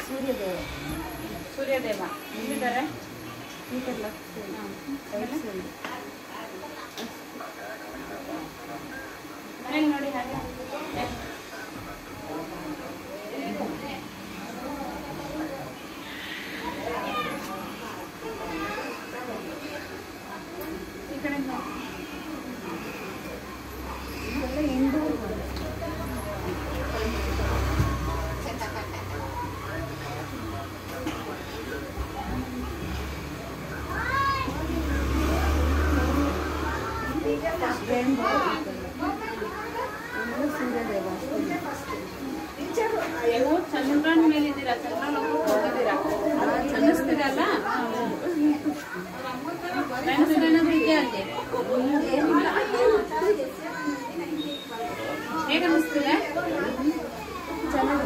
ಸೂರ್ಯದೇವ ಸೂರ್ಯದೇವ ಎಲ್ಲಿದ್ದಾರೆ ಈಗೆಲ್ಲ side side ಹೇಳಿ ನೋಡಿ ಹಾಗೆ ಈ ಕಡೆ ನೋಡಿ. ಇದೆಲ್ಲ ಹಿಂದೂ ರೇನ್ಬೋ ಆಮೇಲೆ ಸೂರ್ಯದೇವ ನೀವು ಚಂದ್ರನ ಮೇಲಿದ್ದೀರಾ ಚಂದ್ರ ಲೋಕಕ್ಕೆ ಹೋಗಿದ್ದೀರಾ ಅನ್ನಿಸ್ತಿರಲ್ಲ ಫ್ರೆಂಡ್ಸ್ ಏನಾದ್ರು ಇದೆಯಾ ಅಲ್ಲಿ ಹೇಗೆ ಅನ್ನಿಸ್ತಿದೆ ಚೆನ್ನಾಗಿ